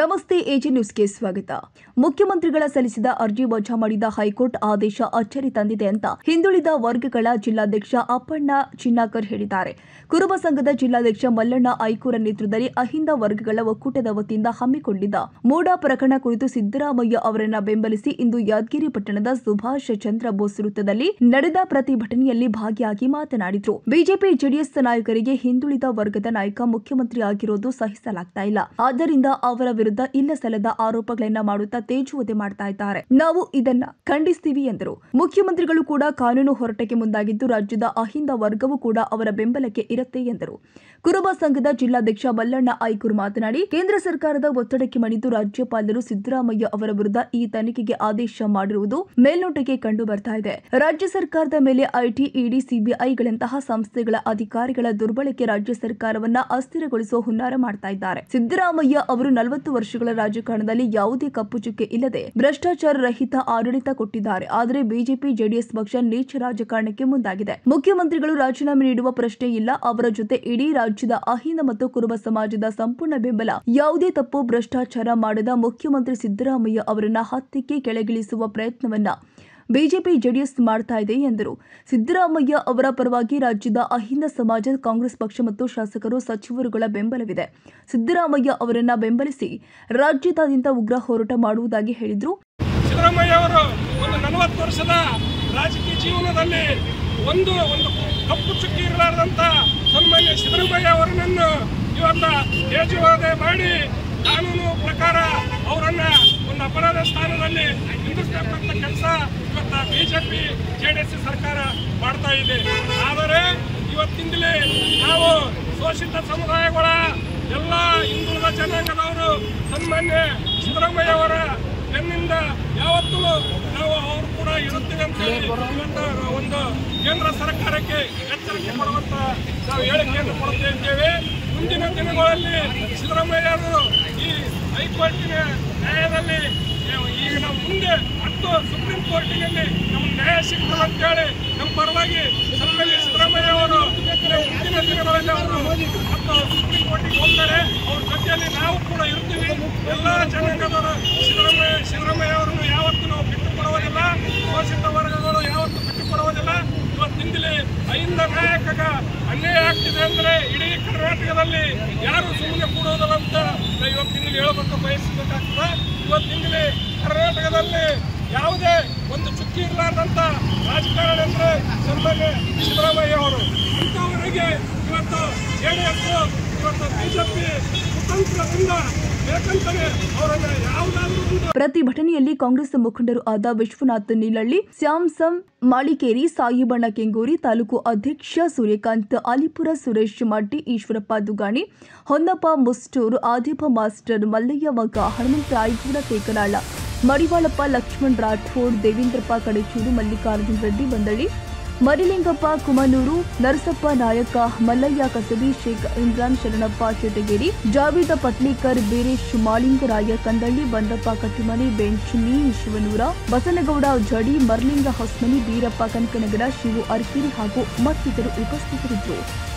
ನಮಸ್ತೆ ಎಜಿ ನ್ಯೂಸ್ಗೆ ಸ್ವಾಗತ ಮುಖ್ಯಮಂತ್ರಿಗಳ ಸಲ್ಲಿಸಿದ ಅರ್ಜಿ ವಜಾ ಮಾಡಿದ ಹೈಕೋರ್ಟ್ ಆದೇಶ ಅಚ್ಚರಿ ತಂದಿದೆ ಅಂತ ಹಿಂದುಳಿದ ವರ್ಗಗಳ ಜಿಲ್ಲಾಧ್ಯಕ್ಷ ಅಪ್ಪಣ್ಣ ಚಿನ್ನಾಕರ್ ಹೇಳಿದ್ದಾರೆ ಕುರುಬ ಸಂಘದ ಜಿಲ್ಲಾಧ್ಯಕ್ಷ ಮಲ್ಲಣ್ಣ ಐಕೂರ ನೇತೃತ್ವದಲ್ಲಿ ಅಹಿಂದ ವರ್ಗಗಳ ಒಕ್ಕೂಟದ ವತಿಯಿಂದ ಹಮ್ಮಿಕೊಂಡಿದ್ದ ಮೂಡ ಪ್ರಕರಣ ಕುರಿತು ಸಿದ್ದರಾಮಯ್ಯ ಅವರನ್ನ ಬೆಂಬಲಿಸಿ ಇಂದು ಯಾದಗಿರಿ ಪಟ್ಟಣದ ಸುಭಾಷ್ ಚಂದ್ರ ಬೋಸ್ ವೃತ್ತದಲ್ಲಿ ನಡೆದ ಪ್ರತಿಭಟನೆಯಲ್ಲಿ ಭಾಗಿಯಾಗಿ ಮಾತನಾಡಿದ್ರು ಬಿಜೆಪಿ ಜೆಡಿಎಸ್ ನಾಯಕರಿಗೆ ಹಿಂದುಳಿದ ವರ್ಗದ ನಾಯಕ ಮುಖ್ಯಮಂತ್ರಿ ಆಗಿರೋದು ಸಹಿಸಲಾಗ್ತಾ ಇಲ್ಲ ಆದ್ದರಿಂದ ಅವರ ವಿರುದ್ಧ ಇಲ್ಲ ಸಲ್ಲದ ಆರೋಪಗಳನ್ನ ಮಾಡುತ್ತಾ ತೇಜುವಧೆ ಮಾಡ್ತಾ ಇದ್ದಾರೆ ನಾವು ಇದನ್ನ ಖಂಡಿಸ್ತೀವಿ ಎಂದರು ಮುಖ್ಯಮಂತ್ರಿಗಳು ಕೂಡ ಕಾನೂನು ಹೋರಾಟಕ್ಕೆ ಮುಂದಾಗಿದ್ದು ರಾಜ್ಯದ ಅಹಿಂದ ವರ್ಗವೂ ಕೂಡ ಅವರ ಬೆಂಬಲಕ್ಕೆ ಇರುತ್ತೆ ಎಂದರು ಕುರುಬ ಸಂಘದ ಜಿಲ್ಲಾಧ್ಯಕ್ಷ ಮಲ್ಲಣ್ಣ ಐಕೂರು ಮಾತನಾಡಿ ಕೇಂದ್ರ ಸರ್ಕಾರದ ಒತ್ತಡಕ್ಕೆ ಮಣಿದು ರಾಜ್ಯಪಾಲರು ಸಿದ್ದರಾಮಯ್ಯ ಅವರ ವಿರುದ್ಧ ಈ ತನಿಖೆಗೆ ಆದೇಶ ಮಾಡಿರುವುದು ಮೇಲ್ನೋಟಕ್ಕೆ ಕಂಡು ಬರ್ತಾ ಇದೆ ರಾಜ್ಯ ಸರ್ಕಾರದ ಮೇಲೆ ಐಟಿ ಇಡಿ ಸಿಬಿಐಗಳಂತಹ ಸಂಸ್ಥೆಗಳ ಅಧಿಕಾರಿಗಳ ದುರ್ಬಳಕೆ ರಾಜ್ಯ ಸರ್ಕಾರವನ್ನ ಅಸ್ಥಿರಗೊಳಿಸುವ ಹುನ್ನಾರ ಮಾಡ್ತಾ ಇದ್ದಾರೆ ಸಿದ್ದರಾಮಯ್ಯ ಅವರು ನಲವತ್ತು ವರ್ಷಗಳ ರಾಜಕಾರಣದಲ್ಲಿ ಯಾವುದೇ ಕಪ್ಪು ಚುಕ್ಕೆ ಇಲ್ಲದೆ ಭ್ರಷ್ಟಾಚಾರ ರಹಿತ ಆಡಳಿತ ಕೊಟ್ಟಿದ್ದಾರೆ ಆದರೆ ಬಿಜೆಪಿ ಜೆಡಿಎಸ್ ಪಕ್ಷ ನೀಚ ರಾಜಕಾರಣಕ್ಕೆ ಮುಂದಾಗಿದೆ ಮುಖ್ಯಮಂತ್ರಿಗಳು ರಾಜೀನಾಮೆ ನೀಡುವ ಪ್ರಶ್ನೆ ಇಲ್ಲ ಅವರ ಜೊತೆ ಇಡೀ ರಾಜ್ಯದ ಅಹಿಂದ ಮತ್ತು ಕುರುಬ ಸಮಾಜದ ಸಂಪೂರ್ಣ ಬೆಂಬಲ ಯಾವುದೇ ತಪ್ಪು ಭ್ರಷ್ಟಾಚಾರ ಮಾಡದ ಮುಖ್ಯಮಂತ್ರಿ ಸಿದ್ದರಾಮಯ್ಯ ಅವರನ್ನ ಹತ್ತಿಕ್ಕೆ ಕೆಳಗಿಳಿಸುವ ಪ್ರಯತ್ನವನ್ನ ಬಿಜೆಪಿ ಜೆಡಿಎಸ್ ಮಾಡ್ತಾ ಇದೆ ಎಂದರು ಸಿದ್ದರಾಮಯ್ಯ ಅವರ ಪರವಾಗಿ ರಾಜ್ಯದ ಅಹಿಂದ ಸಮಾಜ ಕಾಂಗ್ರೆಸ್ ಪಕ್ಷ ಮತ್ತು ಶಾಸಕರು ಸಚಿವರುಗಳ ಬೆಂಬಲವಿದೆ ಸಿದ್ದರಾಮಯ್ಯ ಅವರನ್ನ ಬೆಂಬಲಿಸಿ ರಾಜ್ಯದಾದ್ಯಂತ ಉಗ್ರ ಹೋರಾಟ ಮಾಡುವುದಾಗಿ ಹೇಳಿದ್ರು ಸಿದ್ದರಾಮಯ್ಯ ಅವರು ಒಂದು ನಲವತ್ತು ವರ್ಷದ ರಾಜಕೀಯ ಜೀವನದಲ್ಲಿ ಒಂದು ಒಂದು ಕಪ್ಪು ಚುಕ್ಕಿ ಇರಲಾರದಂತ ಸನ್ಮಾನ್ಯ ಸಿದ್ದರಾಮಯ್ಯ ಅವರನ್ನು ಇವತ್ತ ತೇಜವಾದೆ ಮಾಡಿ ಕಾನೂನು ಪ್ರಕಾರ ಅವರನ್ನ ಒಂದು ಅಪರಾಧ ಸ್ಥಾನದಲ್ಲಿ ನಿಂದಿಸ್ತಕ್ಕಂಥ ಕೆಲಸ ಇವತ್ತ ಬಿಜೆಪಿ ಜೆಡಿಎಸ್ ಸರ್ಕಾರ ಮಾಡ್ತಾ ಇದೆ ಆದರೆ ಇವತ್ತಿಂದಲೇ ನಾವು ಶೋಷಿತ ಸಮುದಾಯಗಳ ಎಲ್ಲ ಹಿಂದುಳಿದ ಜನಾಂಗದವರು ಸನ್ಮಾನ್ಯ ಸಿದ್ದರಾಮಯ್ಯ ಅವರ ಬೆನ್ನಿಂದ ಯಾವತ್ತೂ ನಾವು ಅವರು ಕೂಡ ಇರುತ್ತೇವೆ ಅಂತ ಹೇಳಿ ಇವತ್ತು ಒಂದು ಕೇಂದ್ರ ಸರ್ಕಾರಕ್ಕೆ ಎಚ್ಚರಿಕೆ ಕೊಡುವಂತ ನಾವು ಹೇಳಿಕೆಯನ್ನು ಕೊಡ್ತಾ ಇದ್ದೇವೆ ಮುಂದಿನ ದಿನಗಳಲ್ಲಿ ಸಿದ್ದರಾಮಯ್ಯರು ಈ ಹೈಕೋರ್ಟಿನ ನ್ಯಾಯದಲ್ಲಿ ಈಗ ನಾವು ಮುಂದೆ ಹತ್ತು ಸುಪ್ರೀಂ ಕೋರ್ಟಿನಲ್ಲಿ ನಮ್ಗೆ ನ್ಯಾಯ ಸಿಗ್ತದೆ ಅಂತೇಳಿ ನಮ್ಮ ಪರವಾಗಿ ಸನ್ಮಾನ್ಯ ಸಿದ್ದರಾಮಯ್ಯ ಅವರು ಮುಂದಿನ ದಿನಗಳಲ್ಲಿ ಅವರು ಮತ್ತು ಸುಪ್ರೀಂ ಕೋರ್ಟಿಗೆ ಹೋಗ್ತಾರೆ ಅವ್ರ ಜೊತೆಯಲ್ಲಿ ನಾವು ಕೂಡ ಇರ್ತೀವಿ ಎಲ್ಲ ಜನಾಂಗದವರು ಸಿದ್ದರಾಮಯ್ಯ ಸಿದ್ದರಾಮಯ್ಯ ಅವರನ್ನು ಯಾವತ್ತೂ ನಾವು ಬಿಟ್ಟು ಕೊಡುವುದಿಲ್ಲ ಶೋಷಿತ ವರ್ಗಗಳು ಯಾವತ್ತೂ ಬಿಟ್ಟು ಕೊಡುವುದಿಲ್ಲ ಇವತ್ತಿಂದಲೇ ಐಂದ ನಾಯಕಗ ಅನ್ಯಾಯ ಆಗ್ತಿದೆ ಅಂದ್ರೆ ಇಡೀ ಕರ್ನಾಟಕದಲ್ಲಿ ಯಾರು ಸುಮ್ಮನೆ ಕೊಡೋದಿಲ್ಲ ಅಂತ ನಾವು ಇವತ್ತಿಂದಲೇ ಹೇಳಬೇಕು ಬಯಸಬೇಕಾಗ್ತದೆ ಇವತ್ತಿಂದಲೇ ಕರ್ನಾಟಕದಲ್ಲಿ ಯಾವುದೇ ಒಂದು ಚುಕ್ಕಿ ಇರಲಾರ್ದಂತ ರಾಜಕಾರಣ ಅಂದ್ರೆ ಸನ್ಮಾನ್ಯ ಸಿದ್ದರಾಮಯ್ಯ ಅವರು ಇಂಥವರಿಗೆ ಇವತ್ತು ಜೆಡಿಎಸ್ ಇವತ್ತು ಬಿಜೆಪಿ ಕುತಂತ್ರದಿಂದ ಬೇಕಂತಾನೆ ಅವರನ್ನ ಯಾವುದಾದ್ರೂ ಒಂದು ಪ್ರತಿಭಟನೆಯಲ್ಲಿ ಕಾಂಗ್ರೆಸ್ ಮುಖಂಡರು ಆದ ವಿಶ್ವನಾಥ್ ನೀಲಳ್ಳಿ ಸ್ಯಾಮ್ಸಮ್ ಮಾಳಿಕೇರಿ ಸಾಯಿಬಣ್ಣ ಕೆಂಗೂರಿ ತಾಲೂಕು ಅಧ್ಯಕ್ಷ ಸೂರ್ಯಕಾಂತ್ ಅಲಿಪುರ ಸುರೇಶ್ ಮಡ್ಡಿ ಈಶ್ವರಪ್ಪ ದುಗಾಣಿ ಹೊನ್ನಪ್ಪ ಮುಸ್ಟೂರು ಆದಿಪ ಮಾಸ್ಟರ್ ಮಲ್ಲಯ್ಯ ಮಗ ಹನುಮಂತ ಐಗೂರ ತೇಕನಾಳ ಮಡಿವಾಳಪ್ಪ ಲಕ್ಷ್ಮಣ್ ರಾಠೋಡ್ ದೇವೇಂದ್ರಪ್ಪ ಕಡೆಚೂರು ಮಲ್ಲಿಕಾರ್ಜುನ್ ರೆಡ್ಡಿ ಬಂದಳ್ಳಿ ಮರಿಲಿಂಗಪ್ಪ ಕುಮನೂರು ನರಸಪ್ಪ ನಾಯಕ ಮಲ್ಲಯ್ಯ ಕಸಬಿ ಶೇಖ್ ಇಮ್ರಾನ್ ಶರಣಪ್ಪ ಶೆಟಗೇರಿ ಜಾವೇದ ಪಟ್ಲೀಕರ್ ಬೀರೇಶ್ ಮಾಳಿಂಗರಾಯ ಕಂದಳ್ಳಿ ಬಂದಪ್ಪ ಕಟ್ಟಿಮನಿ ಬೆಂಚುನಿ ಶಿವನೂರ ಬಸನಗೌಡ ಜಡಿ ಮರ್ಲಿಂಗ ಹೊಸ್ಮನಿ ಬೀರಪ್ಪ ಕನಕನಗರ ಶಿವು ಅರ್ಕಿರಿ ಹಾಗೂ ಮತ್ತಿತರರು ಉಪಸ್ಥಿತರಿದ್ದರು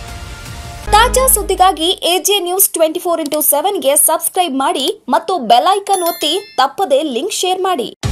ತಾಜಾ ಸುದ್ದಿಗಾಗಿ AJ news twenty four into ಸೆವೆನ್ಗೆ ಸಬ್ಸ್ಕ್ರೈಬ್ ಮಾಡಿ ಮತ್ತು ಬೆಲ್ ಐಕನ್ ಒತ್ತಿ ತಪ್ಪದೇ ಲಿಂಕ್ ಶೇರ್ ಮಾಡಿ